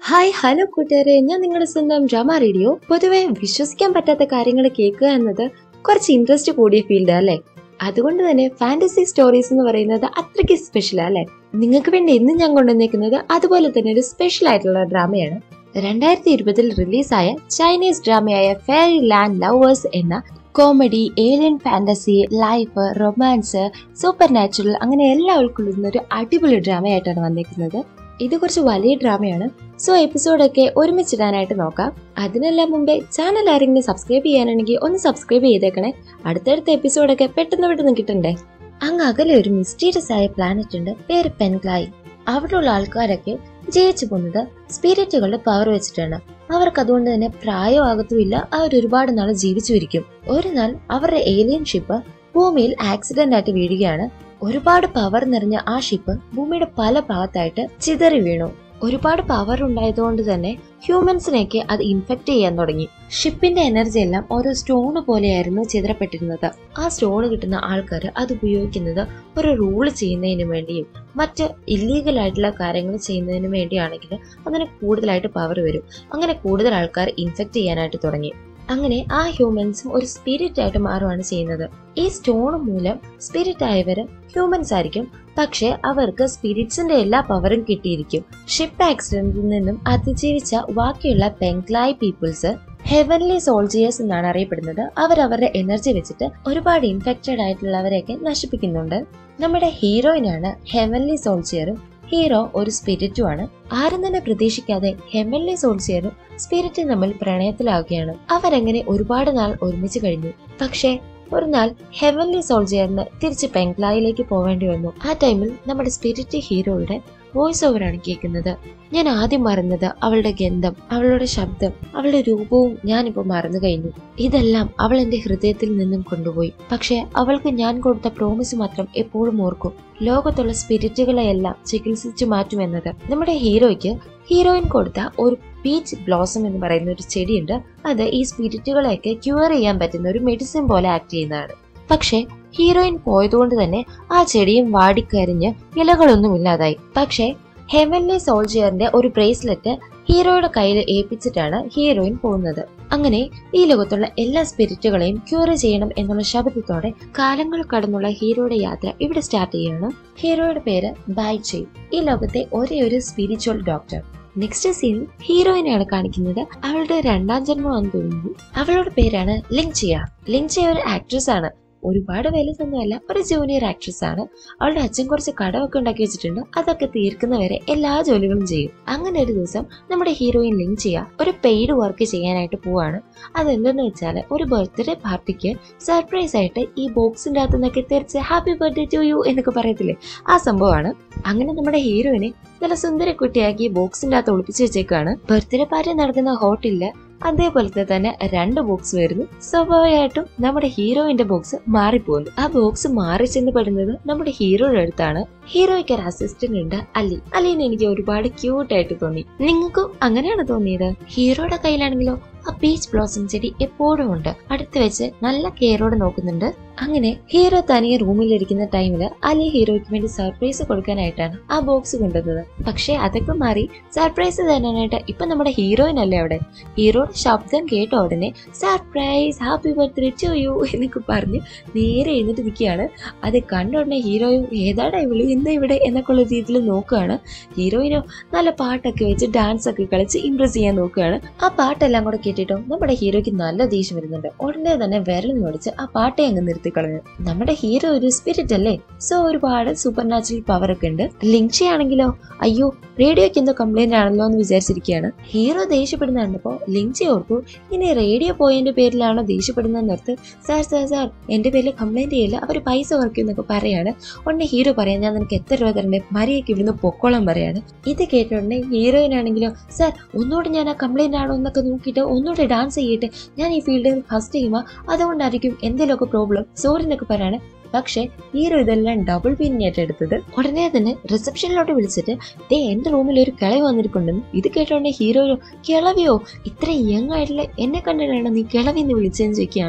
hi hello കൂട്ടുകാരെ ഞാൻ നിങ്ങളുടെ സ്വന്തം ഡ്രാമ റേഡിയോ പൊതുവെ വിശ്വസിക്കാൻ പറ്റാത്ത കാര്യങ്ങൾ കേൾക്കുക എന്നത് കുറച്ച് ഇൻട്രസ്റ്റ് കൂടിയ ഫീൽഡ് അല്ലേ അതുകൊണ്ട് തന്നെ ഫാന്റസി സ്റ്റോറീസ് എന്ന് പറയുന്നത് അത്രയ്ക്ക് സ്പെഷ്യൽ അല്ലേ നിങ്ങൾക്ക് വേണ്ടി ഇന്ന് ഞാൻ കൊണ്ടുവന്നേക്കുന്നത് അതുപോലെ തന്നെ ഒരു സ്പെഷ്യൽ ആയിട്ടുള്ള ഡ്രാമയാണ് രണ്ടായിരത്തി ഇരുപതിൽ റിലീസായ ചൈനീസ് ഡ്രാമയായ ഫെയറി ലാൻഡ് ലവേഴ്സ് എന്ന comedy alien fantasy life romance supernatural അങ്ങനെ എല്ലാം ഉൾക്കൊള്ളുന്ന ഒരു അടിപൊളി ഡ്രാമയായിട്ടാണ് വന്നേക്കുന്നത് ഇത് കുറച്ച് വലിയ ഡ്രാമയാണ് സോ എപ്പിസോഡൊക്കെ ഒരുമിച്ചിടാനായിട്ട് നോക്കാം അതിനെല്ലാം മുമ്പേ ചാനൽ ആരെങ്കിലും സബ്സ്ക്രൈബ് ചെയ്യാനാണെങ്കിൽ ഒന്ന് സബ്സ്ക്രൈബ് ചെയ്തേക്കണേ അടുത്തടുത്ത എപ്പിസോഡൊക്കെ പെട്ടെന്ന് പെട്ടെന്ന് കിട്ടണ്ടേ അങ്ങ് അകലെ ഒരു മിസ്റ്റീരിയസ് ആയ പ്ലാനറ്റ് ഉണ്ട് പേര് പെൻഗ്ലായി അവിടെയുള്ള ആൾക്കാരൊക്കെ ജയിച്ചു പോകുന്നത് സ്പിരിറ്റുകളുടെ പവർ വെച്ചിട്ടാണ് അവർക്ക് അതുകൊണ്ട് തന്നെ പ്രായമാകത്തുമില്ല അവർ ഒരുപാട് നാൾ ജീവിച്ചിരിക്കും ഒരു നാൾ അവരുടെ ഏലിയൻ ഷിപ്പ് ഭൂമിയിൽ ആക്സിഡന്റ് ആയിട്ട് വീഴുകയാണ് ഒരുപാട് പവർ നിറഞ്ഞ ആ ഷിപ്പ് ഭൂമിയുടെ പല ഭാഗത്തായിട്ട് ചിതറി വീണു ഒരുപാട് പവർ ഉണ്ടായതുകൊണ്ട് തന്നെ ഹ്യൂമൻസിനെയൊക്കെ അത് ഇൻഫെക്ട് ചെയ്യാൻ തുടങ്ങി ഷിപ്പിന്റെ എനർജി എല്ലാം ഓരോ സ്റ്റോൺ പോലെയായിരുന്നു ചിതറപ്പെട്ടിരുന്നത് ആ സ്റ്റോൺ കിട്ടുന്ന ആൾക്കാർ അത് ഉപയോഗിക്കുന്നത് ഒരു റൂൾ ചെയ്യുന്നതിന് വേണ്ടിയും മറ്റ് ഇല്ലീഗൽ ആയിട്ടുള്ള കാര്യങ്ങൾ ചെയ്യുന്നതിന് വേണ്ടിയാണെങ്കിൽ അതിന് കൂടുതലായിട്ട് പവർ വരും അങ്ങനെ കൂടുതൽ ആൾക്കാർ ഇൻഫെക്ട് ചെയ്യാനായിട്ട് തുടങ്ങി അങ്ങനെ ആ ഹ്യൂമൻസും ഒരു സ്പിരിറ്റ് ആയിട്ട് മാറുകയാണ് ചെയ്യുന്നത് ഈ സ്റ്റോൺ മൂലം സ്പിരിറ്റ് ആയവര് ഹ്യൂമൻസ് ആയിരിക്കും പക്ഷെ അവർക്ക് സ്പിരിറ്റ്സിന്റെ എല്ലാ പവറും കിട്ടിയിരിക്കും ഷിപ്പ് ആക്സിഡന്റിൽ നിന്നും അതിജീവിച്ച ബാക്കിയുള്ള ബംഗ്ലായ് പീപ്പിൾസ് ഹെവൻലി സോൾജിയേഴ്സ് എന്നാണ് അറിയപ്പെടുന്നത് അവർ അവരുടെ എനർജി വെച്ചിട്ട് ഒരുപാട് ഇൻഫെക്റ്റഡ് ആയിട്ടുള്ളവരെയൊക്കെ നശിപ്പിക്കുന്നുണ്ട് നമ്മുടെ ഹീറോയിനാണ് ഹെവൻലി സോൾജിയറും ഹീറോ ഒരു സ്പിരിറ്റും ആണ് ആരും തന്നെ പ്രതീക്ഷിക്കാതെ ഹെവൻലി സോൾജിയറും സ്പിരിറ്റും തമ്മിൽ പ്രണയത്തിലാവുകയാണ് അവരെങ്ങനെ ഒരുപാട് നാൾ ഒരുമിച്ച് കഴിഞ്ഞു പക്ഷേ ഒരു നാൾ ഹെവൻലി സോൾജിയറിന് തിരിച്ച് പെങ്ക്ലായിലേക്ക് പോവേണ്ടി വന്നു ആ ടൈമിൽ നമ്മുടെ സ്പിരിറ്റ് ഹീറോയുടെ വോയിസ് ഓവറാണ് കേൾക്കുന്നത് ഞാൻ ആദ്യം മറന്നത് അവളുടെ ഗന്ധം അവളുടെ ശബ്ദം അവളുടെ രൂപവും ഞാനിപ്പോൾ മറന്നു കഴിഞ്ഞു ഇതെല്ലാം അവൾ എന്റെ ഹൃദയത്തിൽ നിന്നും കൊണ്ടുപോയി പക്ഷെ അവൾക്ക് ഞാൻ കൊടുത്ത പ്രോമിസ് മാത്രം എപ്പോഴും ഓർക്കും ലോകത്തുള്ള സ്പിരിറ്റുകളെയെല്ലാം ചികിത്സിച്ചു മാറ്റുമെന്നത് നമ്മുടെ ഹീറോയ്ക്ക് ഹീറോയിൻ കൊടുത്ത ഒരു പീച്ച് ബ്ലോസം എന്ന് പറയുന്ന ഒരു ചെടിയുണ്ട് അത് ഈ സ്പിരിറ്റുകളെയൊക്കെ ക്യൂർ ചെയ്യാൻ പറ്റുന്ന ഒരു മെഡിസിൻ പോലെ ആക്ട് ചെയ്യുന്നതാണ് പക്ഷെ ഹീറോയിൻ പോയതുകൊണ്ട് തന്നെ ആ ചെടിയും വാടിക്കരിഞ്ഞ് ഇലകളൊന്നും ഇല്ലാതായി പക്ഷേ ഹെവൻലി സോൾജിയറിന്റെ ഒരു ബ്രേസ്ലെറ്റ് ഹീറോയുടെ കയ്യിൽ ഏൽപ്പിച്ചിട്ടാണ് ഹീറോയിൻ പോകുന്നത് അങ്ങനെ ഈ ലോകത്തുള്ള എല്ലാ സ്പിരിറ്റുകളെയും ക്യൂർ ചെയ്യണം എന്നുള്ള ശബ്ദത്തോടെ കാലങ്ങൾ കടന്നുള്ള ഹീറോയുടെ യാത്ര ഇവിടെ സ്റ്റാർട്ട് ചെയ്യാണ് ഹീറോയുടെ പേര് ബായ് ചെയ് ഈ ലോകത്തെ ഒരേ ഒരു സ്പിരിച്വൽ ഡോക്ടർ നെക്സ്റ്റ് സീനിൽ ഹീറോയിനെയാണ് കാണിക്കുന്നത് അവളുടെ രണ്ടാം ജന്മമാണെന്ന് തോന്നുന്നു അവളുടെ പേരാണ് ലിങ് ചിയ ലിങ് ചിയ ഒരു ആക്ട്രസ് ആണ് ഒരുപാട് വലുതൊന്നുമല്ല ഒരു ജൂനിയർ ആക്ട്രസ് ആണ് അവളുടെ അച്ഛൻ കുറച്ച് കടമൊക്കെ ഉണ്ടാക്കി വെച്ചിട്ടുണ്ട് അതൊക്കെ തീർക്കുന്നവരെ എല്ലാ ജോലികളും ചെയ്യും അങ്ങനെ ഒരു ദിവസം നമ്മുടെ ഹീറോയിൻ ലിങ്ക് ചെയ്യുക ഒരു പെയ്ഡ് വർക്ക് ചെയ്യാനായിട്ട് പോവാണ് അതെന്തെന്ന് വെച്ചാൽ ഒരു ബർത്ത്ഡേ പാർട്ടിക്ക് സർപ്രൈസ് ആയിട്ട് ഈ ബോക്സിന്റെ അകത്ത് നിന്നൊക്കെ തെറിച്ച് ഹാപ്പി ബർത്ത്ഡേ ടു യു എന്നൊക്കെ പറയത്തില്ലേ ആ സംഭവമാണ് അങ്ങനെ നമ്മുടെ ഹീറോയിനെ നല്ല സുന്ദര കുട്ടിയാക്കി ബോക്സിന്റെ അകത്ത് ഒളിപ്പിച്ച് വെച്ചേക്കാണ് ബർത്ത്ഡേ പാർട്ടി നടക്കുന്ന ഹോട്ടലില് അതേപോലത്തെ തന്നെ രണ്ട് ബോക്സ് വരുന്നു സ്വാഭാവികമായിട്ടും നമ്മുടെ ഹീറോയിന്റെ ബോക്സ് മാറിപ്പോകുന്നു ആ ബോക്സ് മാറി ചെന്ന് പെടുന്നത് നമ്മുടെ ഹീറോയുടെ അടുത്താണ് ഹീറോയ്ക്ക് ഒരു അസിസ്റ്റന്റ് ഉണ്ട് അലി അലീനെ എനിക്ക് ഒരുപാട് ക്യൂട്ട് ആയിട്ട് തോന്നി നിങ്ങൾക്കും അങ്ങനെയാണ് തോന്നിയത് ഹീറോയുടെ കയ്യിലാണെങ്കിലോ ആ പീച്ച് ബ്ലോസം ചെടി എപ്പോഴും ഉണ്ട് അടുത്ത് വെച്ച് നല്ല കെയറോടെ നോക്കുന്നുണ്ട് അങ്ങനെ ഹീറോ തനിയെ റൂമിലിരിക്കുന്ന ടൈമില് അലി ഹീറോയ്ക്ക് വേണ്ടി സർപ്രൈസ് കൊടുക്കാനായിട്ടാണ് ആ ബോക്സ് കൊണ്ടുവന്നത് പക്ഷെ അതൊക്കെ മാറി സർപ്രൈസ് തരാനായിട്ട് ഇപ്പൊ നമ്മുടെ ഹീറോയിൻ അല്ലേ അവിടെ ഹീറോയുടെ ശബ്ദം കേട്ട ഉടനെ surprise happy birthday to you എന്നൊക്കെ പറഞ്ഞ് നേരെ എഴുന്നിട്ട് നിൽക്കുകയാണ് അത് കണ്ട ഉടനെ ഹീറോയും ഏതാടാ ഇവള് എന്താ ഇവിടെ എന്നൊക്കെ ഉള്ള രീതിയിൽ നോക്കുകയാണ് ഹീറോയിനോ നല്ല പാട്ടൊക്കെ വെച്ച് ഡാൻസ് ഒക്കെ കളിച്ച് ഇംപ്രസ് ചെയ്യാൻ നോക്കുകയാണ് ആ പാട്ടെല്ലാം കൂടെ കേട്ടിട്ടോ നമ്മുടെ ഹീറോയ്ക്ക് നല്ല ദേഷ്യം വരുന്നുണ്ട് ഉടനെ തന്നെ വിരൽ നോടിച്ച് ആ പാട്ടെ അങ്ങ് നിർത്തി കളഞ്ഞു നമ്മുടെ ഹീറോ ഒരു സ്പിരിറ്റ് അല്ലേ സോ ഒരുപാട് സൂപ്പർ നാച്ചുറൽ പവർ ഒക്കെ ഉണ്ട് ലിങ്ഷി ആണെങ്കിലോ അയ്യോ റേഡിയോക്ക് എന്തോ കംപ്ലൈന്റ് ആണല്ലോ എന്ന് വിചാരിച്ചിരിക്കുകയാണ് ഹീറോ ദേഷ്യപ്പെടുന്ന കണ്ടപ്പോ ലിങ്ഷി ഓർത്തു ഇനി റേഡിയോ പോയതിന്റെ പേരിലാണോ ദേഷ്യപ്പെടുന്നതെന്ന് ഓർത്ത് സാർ സാർ സാർ എന്റെ പേരിൽ കംപ്ലൈന്റ് ചെയ്യില്ല അവർ പൈസ കുറയ്ക്കും എന്നൊക്കെ പറയാണ് ഉടനെ ഹീറോ പറയാം ഞാൻ നിനക്ക് എത്ര രൂപ തരണ്ടേ മരിയൊക്കെ ഇവിടുന്ന് പൊക്കോളം പറയാണ് ഇത് കേട്ട ഉടനെ ഹീറോയിൻ ആണെങ്കിലോ സാർ ഒന്നുകൂടെ ഞാൻ ആ കംപ്ലൈന്റ് ആണോ എന്നൊക്കെ നോക്കിയിട്ട് ഒന്നുകൂടെ ഡാൻസ് ചെയ്യട്ടെ ഞാൻ ഈ ഫീൽഡിൽ ഫസ്റ്റ് ചെയ്യുമ്പോൾ അതുകൊണ്ടായിരിക്കും എന്തെങ്കിലുമൊക്കെ പ്രോബ്ലം സോറി എന്നൊക്കെ പറയാണ് പക്ഷെ ഹീറോ ഇതെല്ലാം ഡബിൾ പിന്നായിട്ട് എടുത്തത് ഉടനെ തന്നെ റിസപ്ഷനിലോട്ട് വിളിച്ചിട്ട് ദേ എന്റെ റൂമിൽ ഒരു കിളവി വന്നിരിക്കുണ്ടെന്ന് ഇത് കേട്ടോണ്ടേ ഹീറോ കിളവിയോ ഇത്ര യങ് ആയിട്ടുള്ള എന്നെ കണ്ടിട്ടാണ് നീ കിളവി എന്ന് വിളിച്ചതെന്ന് ചോദിക്കുകയാണ്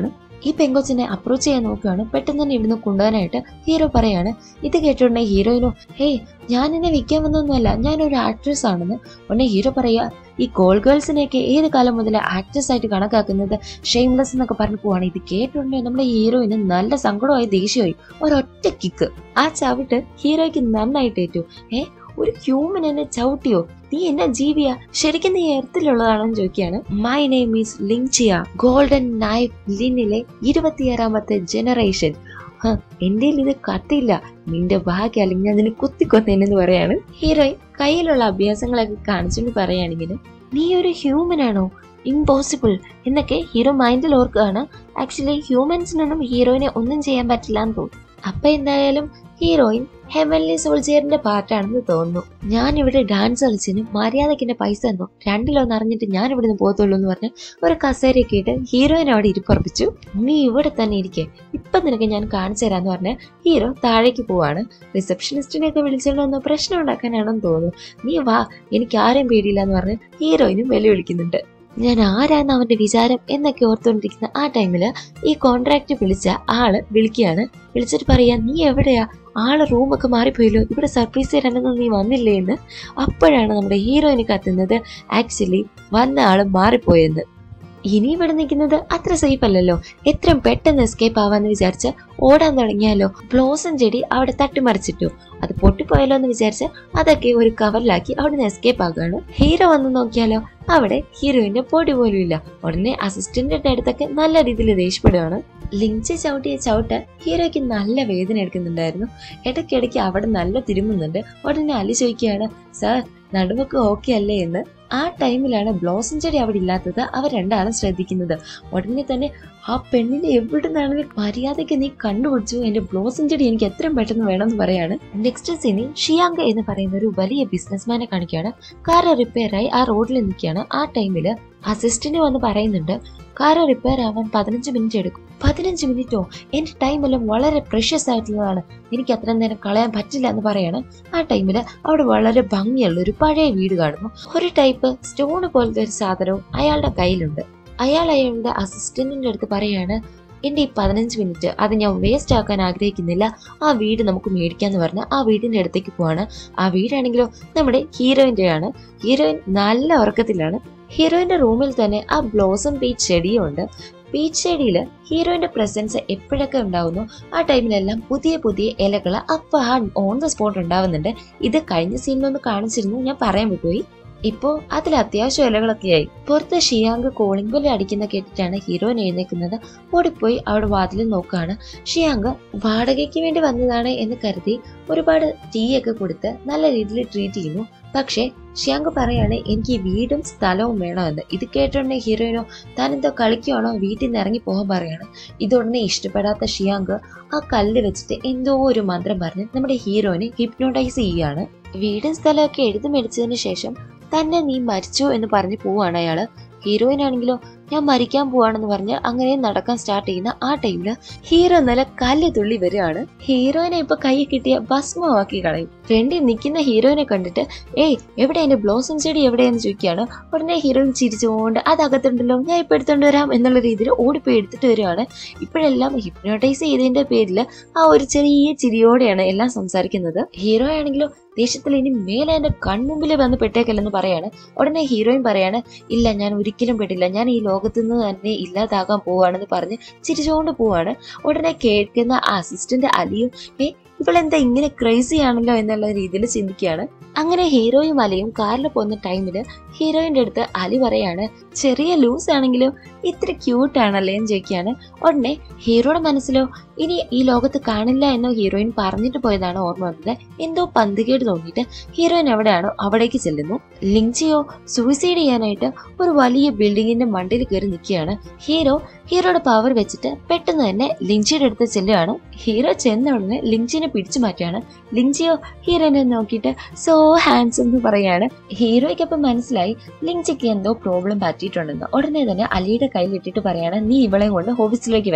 ഈ പെങ്കൊച്ചിനെ അപ്രോച്ച് ചെയ്യാൻ നോക്കുകയാണ് പെട്ടെന്ന് തന്നെ ഇവിടുന്ന് കൊണ്ടുപോകാനായിട്ട് ഹീറോ പറയാണ് ഇത് കേട്ടോണ്ടേ ഹീറോയിനോ ഹേയ് ഞാൻ എന്നെ വിൽക്കാൻ വന്നൊന്നുമല്ല ഞാനൊരു ആക്ട്രസ് ആണെന്ന് ഉടനെ ഹീറോ പറയാ ഈ കോൾ ഗേൾസിനെയൊക്കെ ഏത് കാലം മുതൽ ആക്ട്രസ് ആയിട്ട് കണക്കാക്കുന്നത് ഷെയിംലെസ് എന്നൊക്കെ പറഞ്ഞു പോവാണ് ഇത് കേട്ടോണ്ടേ നമ്മുടെ ഹീറോയിന് നല്ല സങ്കടമായി ദേഷ്യമായി ഒരൊറ്റ കിക്ക് ആ ചവിട്ട് ഹീറോയ്ക്ക് നന്നായിട്ട് ഏറ്റു ഏ ഒരു ഹ്യൂമൻ എന്നെ ചവിട്ടിയോ നീ എന്നാ ജീവിയാ ശരിക്കും നീ എർത്തിലുള്ളതാണെന്ന് ചോദിക്കുകയാണ് my name is Lingchia golden knife ലിന്നിലെ ഇരുപത്തിയാറാമത്തെ ജനറേഷൻ എന്റെ ഇത് കത്തില്ല നിന്റെ ഭാഗ്യ അല്ലെങ്കിൽ ഞാൻ നിന്നെ കുത്തിക്കൊന്നേനെന്ന് പറയാണ് ഹീറോയിൻ കയ്യിലുള്ള അഭ്യാസങ്ങളൊക്കെ കാണിച്ചുകൊണ്ട് പറയുകയാണെങ്കിൽ നീ ഒരു ഹ്യൂമൻ ആണോ ഇമ്പോസിബിൾ എന്നൊക്കെ ഹീറോ മൈൻഡിൽ ഓർക്കുകയാണ് ആക്ച്വലി ഹ്യൂമൻസിനൊന്നും ഹീറോയിനെ ഒന്നും ചെയ്യാൻ പറ്റില്ല എന്ന് തോന്നും അപ്പൊ എന്തായാലും ഹീറോയിൻ ഹെവൻലി സോൾജിയറിന്റെ പാർട്ടാണെന്ന് തോന്നുന്നു ഞാൻ ഇവിടെ ഡാൻസ് കളിച്ചതിന് മര്യാദയ്ക്ക് എന്റെ പൈസ തന്നു രണ്ടിലൊന്ന് അറിഞ്ഞിട്ട് ഞാൻ ഇവിടുന്ന് പോകത്തുള്ളൂ എന്ന് പറഞ്ഞ് ഒരു കസേരയൊക്കെ ഇട്ട് ഹീറോയിൻ അവിടെ ഇരിപ്പുറപ്പിച്ചു നീ ഇവിടെ തന്നെ ഇരിക്കെ ഇപ്പൊ നിനക്ക് ഞാൻ കാണിച്ചു തരാന്ന് പറഞ്ഞ് ഹീറോ താഴേക്ക് പോവാണ് റിസപ്ഷനിസ്റ്റിനെ ഒക്കെ വിളിച്ചുകൊണ്ട് വന്ന പ്രശ്നം ഉണ്ടാക്കാനാണെന്ന് തോന്നുന്നു നീ വാ എനിക്ക് ആരെയും പേടിയില്ല എന്ന് പറഞ്ഞ് ഹീറോയിനും വെല്ലുവിളിക്കുന്നുണ്ട് ഞാൻ ആരാന്ന് അവന്റെ വിചാരം എന്നൊക്കെ ഓർത്തുകൊണ്ടിരിക്കുന്ന ആ ടൈമില് ഈ കോൺട്രാക്ട് വിളിച്ച ആള് വിളിക്കുകയാണ് വിളിച്ചിട്ട് പറയാ നീ എവിടെയാ ആള് റൂമൊക്കെ മാറിപ്പോയല്ലോ ഇവിടെ സർപ്രൈസ് തരാനൊന്നും നീ വന്നില്ലേ എന്ന് അപ്പോഴാണ് നമ്മുടെ ഹീറോയിന് കത്തുന്നത് ആക്ച്വലി വന്ന ആള് മാറിപ്പോയെന്ന് ഇനി ഇവിടെ നിൽക്കുന്നത് അത്ര സേഫ് അല്ലല്ലോ എത്രയും പെട്ടെന്ന് എസ്കേപ്പ് ആവാന്ന് വിചാരിച്ച് ഓടാൻ തുടങ്ങിയാലോ ബ്ലോസം ചെടി അവിടെ തട്ടിമറിച്ചിട്ടു അത് പൊട്ടിപ്പോയല്ലോ എന്ന് വിചാരിച്ച് അതൊക്കെ ഒരു കവറിലാക്കി അവിടെ നിന്ന് എസ്കേപ്പ് ആകുകയാണ് ഹീറോ വന്ന് നോക്കിയാലോ അവിടെ ഹീറോയിന്റെ പൊടി പോലും ഇല്ല ഉടനെ അസിസ്റ്റന്റിന്റെ അടുത്തൊക്കെ നല്ല രീതിയിൽ ദേഷ്യപ്പെടുകയാണ് ലിഞ്ച് ചവിട്ടിയ ചവിട്ട് ഹീറോയ്ക്ക് നല്ല വേദന എടുക്കുന്നുണ്ടായിരുന്നു ഇടയ്ക്കിടയ്ക്ക് അവിടെ നല്ല തിരുമുന്നുണ്ട് ഉടനെ അലി ചോദിക്കുകയാണ് സാർ നടുവൊക്കെ ഓക്കെ അല്ലേ എന്ന് ആ ടൈമിലാണ് ബ്ലോസം ചെടി അവിടെ ഇല്ലാത്തത് അവർ രണ്ടാളും ശ്രദ്ധിക്കുന്നത് ഉടനെ തന്നെ ആ പെണ്ണിനെ എവിടെ നിന്നാണെങ്കിലും മര്യാദയ്ക്ക് നീ കണ്ടുപിടിച്ചു എന്റെ ബ്ലോസം ചെടി എനിക്ക് എത്രയും പെട്ടെന്ന് വേണമെന്ന് പറയാണ് നെക്സ്റ്റ് സീനിൽ ഷിയാങ്ക എന്ന് പറയുന്ന ഒരു വലിയ ബിസിനസ്മാനെ കാണിക്കുകയാണ് കാർ റിപ്പയർ ആയി ആ റോഡിൽ നിൽക്കുകയാണ് ആ ടൈമിൽ അസിസ്റ്റന്റ് വന്ന് പറയുന്നുണ്ട് കാർ റിപ്പയർ ആവാൻ പതിനഞ്ച് മിനിറ്റ് എടുക്കും പതിനഞ്ച് മിനിറ്റോ എന്റെ ടൈം എല്ലാം വളരെ പ്രഷ്യസ് ആയിട്ടുള്ളതാണ് എനിക്ക് അത്ര നേരം കളയാൻ പറ്റില്ല എന്ന് പറയാണ് ആ ടൈമിൽ അവിടെ വളരെ ഭംഗിയുള്ള ഒരു പഴയ വീട് കാണുന്നു ഒരു ടൈപ്പ് സ്റ്റോൺ പോലത്തെ ഒരു സാധനവും അയാളുടെ കയ്യിലുണ്ട് അയാൾ അയാളുടെ അസിസ്റ്റന്റിന്റെ അടുത്ത് പറയാണ് എന്റെ ഈ പതിനഞ്ച് മിനിറ്റ് അത് ഞാൻ വേസ്റ്റ് ആക്കാൻ ആഗ്രഹിക്കുന്നില്ല ആ വീട് നമുക്ക് മേടിക്കാന്ന് പറഞ്ഞ് ആ വീടിന്റെ അടുത്തേക്ക് പോവാണ് ആ വീടാണെങ്കിലോ നമ്മുടെ ഹീറോയിന്റെയാണ് ഹീറോയിൻ നല്ല ഉറക്കത്തിലാണ് ഹീറോയിന്റെ റൂമിൽ തന്നെ ആ ബ്ലോസം പീച്ച് ചെടിയും ഉണ്ട് പീച്ച് ചെടിയിൽ ഹീറോയിന്റെ പ്രസൻസ് എപ്പോഴൊക്കെ ഉണ്ടാവുന്നു ആ ടൈമിലെല്ലാം പുതിയ പുതിയ ഇലകൾ അപ്പൊ ആ ഓൺ ദ സ്പോട്ട് ഉണ്ടാവുന്നുണ്ട് ഇത് കഴിഞ്ഞ സീനിലൊന്ന് കാണിച്ചിരുന്നു ഞാൻ പറയാൻ വിട്ടുപോയി ഇപ്പോ അതിൽ അത്യാവശ്യം ഇലകളൊക്കെയായി പുറത്ത് ഷിയാങ്ക് കോളിംഗ് ബെല്ല് അടിക്കുന്ന കേട്ടിട്ടാണ് ഹീറോയിൻ എഴുന്നേക്കുന്നത് ഓടിപ്പോയി അവിടെ വാതിൽ നോക്കുകയാണ് ഷിയാങ്ക് വാടകയ്ക്ക് വേണ്ടി വന്നതാണ് എന്ന് കരുതി ഒരുപാട് ടീ ഒക്കെ കൊടുത്ത് നല്ല രീതിയിൽ ട്രീറ്റ് ചെയ്യുന്നു പക്ഷേ ഷിയാങ്ക് പറയാണ് എനിക്ക് ഈ വീടും സ്ഥലവും വേണമെന്ന് ഇത് കേട്ടുടനെ ഹീറോയിനോ താൻ എന്തോ കളിക്കുവാണോ വീട്ടിൽ നിന്ന് ഇറങ്ങി പോകാൻ പറയാണ് ഇതുടനെ ഇഷ്ടപ്പെടാത്ത ഷിയാങ്ക് ആ കല്ല് വെച്ചിട്ട് എന്തോ ഒരു മന്ത്രം പറഞ്ഞ് നമ്മുടെ ഹീറോയിനെ ഹിപ്നോട്ടൈസ് ചെയ്യുകയാണ് വീടും സ്ഥലമൊക്കെ എഴുതി മേടിച്ചതിന് ശേഷം തന്നെ നീ മരിച്ചു എന്ന് പറഞ്ഞ് പോവാണ് അയാള് ഹീറോയിൻ ആണെങ്കിലോ ഞാൻ മരിക്കാൻ പോവാണെന്ന് പറഞ്ഞ് അങ്ങനെ നടക്കാൻ സ്റ്റാർട്ട് ചെയ്യുന്ന ആ ടൈമില് ഹീറോ നല്ല കല്ല് തുള്ളി വരികയാണ് ഹീറോയിനെ ഇപ്പൊ കൈ കിട്ടിയ ഭസ്മമാക്കി കളയും ഫ്രണ്ടിൽ നിൽക്കുന്ന ഹീറോയിനെ കണ്ടിട്ട് ഏയ് എവിടെ എന്റെ ബ്ലോസം ചെടി എവിടെയെന്ന് ചോദിക്കുകയാണ് ഉടനെ ഹീറോയിൻ ചിരിച്ചുകൊണ്ട് അത് അകത്തുണ്ടല്ലോ ഞാൻ ഇപ്പൊ എടുത്തോണ്ട് വരാം എന്നുള്ള രീതിയിൽ ഓടിപ്പോയി എടുത്തിട്ട് വരികയാണ് ഇപ്പോഴെല്ലാം ഹിപ്നോട്ടൈസ് ചെയ്തതിന്റെ പേരിൽ ആ ഒരു ചെറിയ ചിരിയോടെയാണ് എല്ലാം സംസാരിക്കുന്നത് ഹീറോ ആണെങ്കിലോ ദേഷ്യത്തിൽ ഇനി മേലെ എന്റെ കൺമുമ്പിൽ വന്ന് പെട്ടേക്കല്ലെന്ന് പറയാണ് ഉടനെ ഹീറോയിൻ പറയാണ് ഇല്ല ഞാൻ ഒരിക്കലും പെട്ടില്ല ഞാൻ ഈ ലോകത്ത് നിന്ന് തന്നെ ഇല്ലാതാകാൻ പോവാണെന്ന് പറഞ്ഞ് ചിരിച്ചുകൊണ്ട് പോവാണ് ഉടനെ കേൾക്കുന്ന ആ അസിസ്റ്റന്റ് അലിയും ഏ ഇവളെന്താ ഇങ്ങനെ ക്രേസി ആണല്ലോ എന്നുള്ള രീതിയിൽ ചിന്തിക്കുകയാണ് അങ്ങനെ ഹീറോയും അലിയും കാറിൽ പോകുന്ന ടൈമിൽ ഹീറോയിന്റെ അടുത്ത് അലി പറയാണ് ചെറിയ ലൂസ് ആണെങ്കിലും ഇത്ര ക്യൂട്ട് ആണല്ലേ എന്ന് ചോദിക്കുകയാണ് ഉടനെ ഹീറോയുടെ മനസ്സിലോ ഇനി ഈ ലോകത്ത് കാണില്ല എന്നോ ഹീറോയിൻ പറഞ്ഞിട്ട് പോയതാണ് ഓർമ്മ വന്നത് എന്തോ പന്തികേട് തോന്നിയിട്ട് ഹീറോയിൻ എവിടെയാണോ അവിടേക്ക് ചെല്ലുന്നു ലിങ്ചിയോ സൂയിസൈഡ് ചെയ്യാനായിട്ട് ഒരു വലിയ ബിൽഡിങ്ങിന്റെ മണ്ടിൽ കയറി നിൽക്കുകയാണ് ഹീറോ ഹീറോയുടെ പവർ വെച്ചിട്ട് പെട്ടെന്ന് തന്നെ ലിഞ്ചിയുടെ അടുത്ത് ചെല്ലുകയാണ് ഹീറോ ചെന്ന ഉടനെ ലിഞ്ചിനെ പിടിച്ചു മാറ്റുകയാണ് ലിഞ്ചിയോ ഹീറോയിനെ നോക്കിയിട്ട് സോ ഹാൻഡ്സം എന്ന് പറയാണ് ഹീറോയ്ക്ക് അപ്പം മനസ്സിലായി ലിഞ്ചിക്ക് എന്തോ പ്രോബ്ലം പറ്റിയിട്ടുണ്ടെന്ന് ഉടനെ തന്നെ അലിയുടെ കയ്യിൽ ഇട്ടിട്ട് പറയാണ് നീ ഇവളെ കൊണ്ട് ഓഫീസിലേക്ക് വരാൻ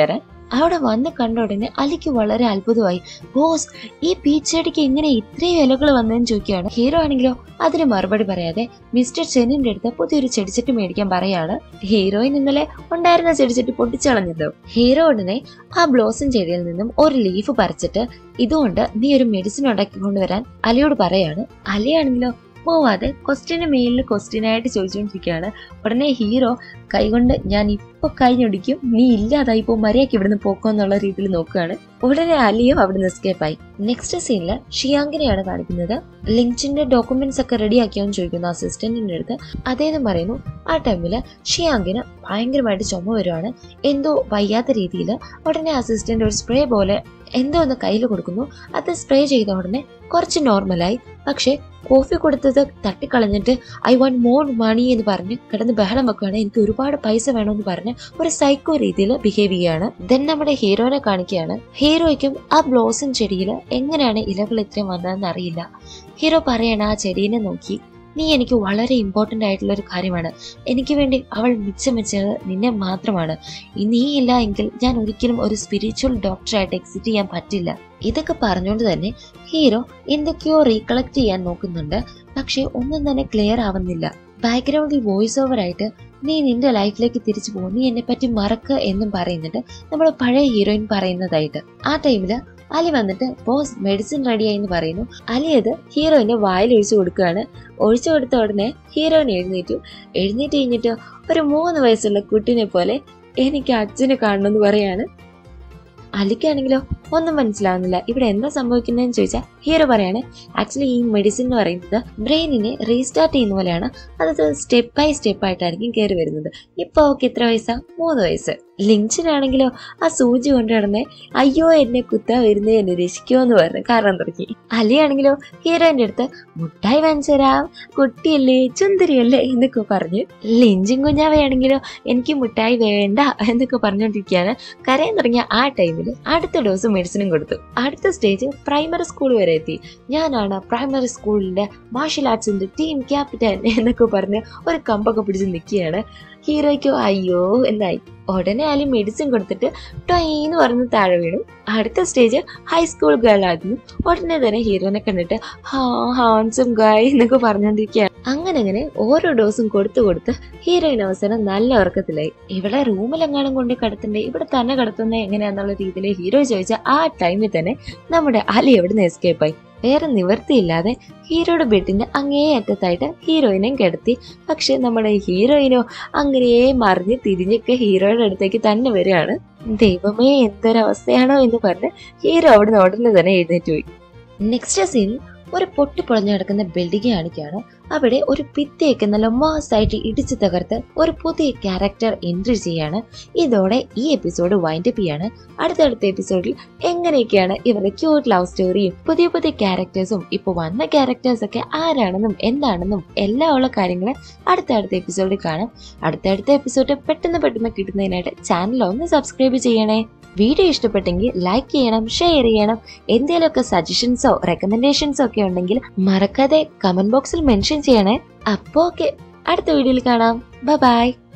അവിടെ വന്ന് കണ്ട ഉടനെ അലിക്ക് വളരെ അത്ഭുതമായി ബോസ് ഈ പീച്ച് ചെടിക്ക് എങ്ങനെ ഇത്രയും ഇലകൾ വന്നതെന്ന് ചോദിക്കുകയാണ് ഹീറോ ആണെങ്കിലോ അതിന് മറുപടി പറയാതെ മിസ്റ്റർ ചെന്നിന്റെ അടുത്ത് പുതിയൊരു ചെടിച്ചട്ടി മേടിക്കാൻ പറയാണ് ഹീറോയിൻ ഇന്നലെ ഉണ്ടായിരുന്ന ചെടിച്ചട്ടി പൊട്ടിച്ചളഞ്ഞല്ലോ ഹീറോ ഉടനെ ആ ബ്ലോസം ചെടിയിൽ നിന്നും ഒരു ലീഫ് പറിച്ചിട്ട് ഇതുകൊണ്ട് നീ ഒരു മെഡിസിൻ ഉണ്ടാക്കി കൊണ്ടുവരാൻ അലിയോട് പറയാണ് അലിയാണെങ്കിലോ പോവാതെ ക്വസ്റ്റ്യന് മേലിൽ ക്വസ്റ്റ്യൻ ആയിട്ട് ചോദിച്ചുകൊണ്ടിരിക്കുകയാണ് ഉടനെ ഹീറോ കൈകൊണ്ട് ഞാൻ ഇപ്പൊ കഴിഞ്ഞൊടിക്കും നീ ഇല്ലാതായി പോ മര്യാദയ്ക്ക് ഇവിടുന്ന് പോക്കോ എന്നുള്ള രീതിയിൽ നോക്കുകയാണ് ഉടനെ അലിയും അവിടുന്ന് എസ്കേപ്പ് ആയി നെക്സ്റ്റ് സീനിൽ ഷിയാങ്കിനെയാണ് കാണിക്കുന്നത് ലിങ്ചിന്റെ ഡോക്യുമെന്റ്സ് ഒക്കെ റെഡിയാക്കിയോന്ന് ചോദിക്കുന്നു അസിസ്റ്റന്റിന്റെ അടുത്ത് അദ്ദേഹം പറയുന്നു ആ ടൈമില് ഷിയാങ്കിന് ഭയങ്കരമായിട്ട് ചുമ വരുവാണ് എന്തോ വയ്യാത്ത രീതിയിൽ ഉടനെ അസിസ്റ്റന്റ് ഒരു സ്പ്രേ പോലെ എന്തോ ഒന്ന് കയ്യിൽ കൊടുക്കുന്നു അത് സ്പ്രേ ചെയ്ത ഉടനെ കുറച്ച് നോർമലായി പക്ഷെ കോഫി കൊടുത്തത് തട്ടിക്കളഞ്ഞിട്ട് ഐ വാണ്ട് മോർ മണി എന്ന് പറഞ്ഞ് കിടന്ന് ബഹളം വെക്കുകയാണ് എനിക്ക് ഒരുപാട് പൈസ വേണമെന്ന് പറഞ്ഞ് ഒരു സൈക്കോ രീതിയിൽ ബിഹേവ് ചെയ്യാണ് ദെൻ നമ്മുടെ ഹീറോനെ കാണിക്കുകയാണ് ഹീറോയ്ക്കും ആ ബ്ലോസം ചെടിയിൽ എങ്ങനെയാണ് ഇലകൾ ഇത്രയും വന്നതെന്ന് അറിയില്ല ഹീറോ പറയണ ആ ചെടീനെ നോക്കി നീ എനിക്ക് വളരെ ഇമ്പോർട്ടൻ്റ് ആയിട്ടുള്ള ഒരു കാര്യമാണ് എനിക്ക് വേണ്ടി അവൾ മിച്ചം വെച്ചത് നിന്നെ മാത്രമാണ് നീ ഇല്ല എങ്കിൽ ഞാൻ ഒരിക്കലും ഒരു സ്പിരിച്വൽ ഡോക്ടറായിട്ട് എക്സിറ്റ് ചെയ്യാൻ പറ്റില്ല ഇതൊക്കെ പറഞ്ഞുകൊണ്ട് തന്നെ ഹീറോ എന്തൊക്കെയോ റീകളക്ട് ചെയ്യാൻ നോക്കുന്നുണ്ട് പക്ഷെ ഒന്നും തന്നെ ക്ലിയർ ആവുന്നില്ല ബാക്ക്ഗ്രൗണ്ടിൽ വോയിസ് ഓവർ ആയിട്ട് നീ നിന്റെ ലൈഫിലേക്ക് തിരിച്ചു പോകും നീ എന്നെ പറ്റി മറക്ക എന്നും പറയുന്നുണ്ട് നമ്മൾ പഴയ ഹീറോയിൻ പറയുന്നതായിട്ട് ആ ടൈമില് അലി വന്നിട്ട് ബോസ് മെഡിസിൻ റെഡിയായി എന്ന് പറയുന്നു അലി അത് ഹീറോയിന്റെ വായിൽ ഒഴിച്ചു കൊടുക്കുകയാണ് ഒഴിച്ചു കൊടുത്ത ഉടനെ ഹീറോയിൻ എഴുന്നേറ്റു എഴുന്നേറ്റ് കഴിഞ്ഞിട്ട് ഒരു മൂന്ന് വയസ്സുള്ള കുട്ടിനെ പോലെ എനിക്ക് അച്ഛനെ കാണണമെന്ന് പറയാണ് അലിക്കാണെങ്കിലോ ഒന്നും മനസ്സിലാവുന്നില്ല ഇവിടെ എന്താ സംഭവിക്കുന്നതെന്ന് ചോദിച്ചാൽ ഹീറോ പറയാണ് ആക്ച്വലി ഈ മെഡിസിൻ എന്ന് പറയുന്നത് ബ്രെയിനിനെ റീസ്റ്റാർട്ട് ചെയ്യുന്ന പോലെയാണ് അത് സ്റ്റെപ്പ് ബൈ സ്റ്റെപ്പ് ആയിട്ടായിരിക്കും കയറി വരുന്നത് ഇപ്പൊ ഓക്കെ എത്ര വയസ്സാ മൂന്ന് വയസ്സ് ലിഞ്ചിനാണെങ്കിലോ ആ സൂചി കൊണ്ട് നടന്നേ അയ്യോ എന്നെ കുത്താ വരുന്നേ എന്നെ രക്ഷിക്കുമോ എന്ന് പറഞ്ഞു കാരണം തുടങ്ങി അലിയാണെങ്കിലോ ഹീറോയിന്റെ അടുത്ത് മുട്ടായി വാങ്ങിച്ചു തരാം കുട്ടിയല്ലേ ചുന്ദരിയല്ലേ എന്നൊക്കെ പറഞ്ഞു ലിഞ്ചും കുഞ്ഞാവയാണെങ്കിലോ എനിക്ക് മുട്ടായി വേണ്ട എന്നൊക്കെ പറഞ്ഞുകൊണ്ടിരിക്കുകയാണ് കരയാൻ തുടങ്ങിയ ആ ടൈമിൽ അടുത്ത ഡോസ് മെഡിസിനും കൊടുത്തു അടുത്ത സ്റ്റേജ് പ്രൈമറി സ്കൂൾ വരെ എത്തി ഞാനാണ് പ്രൈമറി സ്കൂളിന്റെ മാർഷൽ ആർട്സിന്റെ ടീം ക്യാപ്റ്റൻ എന്നൊക്കെ പറഞ്ഞ് ഒരു കമ്പൊക്കെ പിടിച്ച് നിൽക്കുകയാണ് ഹീറോയ്ക്കോ അയ്യോ എന്നായി ഉടനെ അലി മെഡിസിൻ കൊടുത്തിട്ട് ടൊയിന്ന് പറഞ്ഞ് താഴെ വീണു അടുത്ത സ്റ്റേജ് ഹൈസ്കൂൾ ഗേൾ ആയിരുന്നു ഉടനെ തന്നെ ഹീറോനെ കണ്ടിട്ട് ഹാ ഹാൻസം ഗായ് എന്നൊക്കെ പറഞ്ഞുകൊണ്ടിരിക്കുകയാണ് അങ്ങനെ അങ്ങനെ ഓരോ ഡോസും കൊടുത്തു കൊടുത്ത് ഹീറോയിൻ അവസാനം നല്ല ഉറക്കത്തിലായി ഇവിടെ റൂമിലെങ്ങാനും കൊണ്ട് കിടത്തണ്ടേ ഇവിടെ തന്നെ കിടത്തുന്നത് എങ്ങനെയാന്നുള്ള രീതിയിൽ ഹീറോ ചോദിച്ച ആ ടൈമിൽ തന്നെ നമ്മുടെ അലി എവിടുന്ന് എസ്കേപ്പ് ആയി വേറെ നിവൃത്തിയില്ലാതെ ഹീറോയുടെ ബെഡിന്റെ അങ്ങേ അറ്റത്തായിട്ട് ഹീറോയിനെയും കിടത്തി പക്ഷെ നമ്മുടെ ഹീറോയിനോ അങ്ങനെ മറിഞ്ഞ് തിരിഞ്ഞൊക്കെ ഹീറോയുടെ അടുത്തേക്ക് തന്നെ വരികയാണ് ദൈവമേ എന്തൊരവസ്ഥയാണോ എന്ന് പറഞ്ഞ് ഹീറോ അവിടുന്ന് ഉടനെ തന്നെ എഴുന്നേറ്റ് പോയി നെക്സ്റ്റ് സീൻ ഒരു പൊട്ടിപ്പൊളഞ്ഞു കിടക്കുന്ന ബിൽഡിംഗ് കാണിക്കുകയാണ് അവിടെ ഒരു ഭിത്തിയൊക്കെ നല്ല മാസായിട്ട് ഇടിച്ചു തകർത്ത് ഒരു പുതിയ ക്യാരക്ടർ എൻട്രി ചെയ്യാണ് ഇതോടെ ഈ എപ്പിസോഡ് വൈൻഡ് അപ്പ് ചെയ്യാണ് അടുത്തടുത്ത എപ്പിസോഡിൽ എങ്ങനെയൊക്കെയാണ് ഇവരുടെ ക്യൂട്ട് ലവ് സ്റ്റോറിയും പുതിയ പുതിയ ക്യാരക്ടേഴ്സും ഇപ്പൊ വന്ന ക്യാരക്ടേഴ്സ് ഒക്കെ ആരാണെന്നും എന്താണെന്നും എല്ലാം ഉള്ള കാര്യങ്ങൾ അടുത്തടുത്ത എപ്പിസോഡിൽ കാണാം അടുത്തടുത്ത എപ്പിസോഡ് പെട്ടെന്ന് പെട്ടെന്ന് കിട്ടുന്നതിനായിട്ട് ചാനൽ ഒന്ന് സബ്സ്ക്രൈബ് ചെയ്യണേ വീഡിയോ ഇഷ്ടപ്പെട്ടെങ്കിൽ ലൈക്ക് ചെയ്യണം ഷെയർ ചെയ്യണം എന്തെങ്കിലുമൊക്കെ സജഷൻസോ റെക്കമെൻഡേഷൻസോ ഒക്കെ ഉണ്ടെങ്കിൽ മറക്കാതെ കമന്റ് ബോക്സിൽ മെൻഷൻ ചെയ്യണേ അപ്പോ ഓക്കെ അടുത്ത വീഡിയോയിൽ കാണാം ബൈ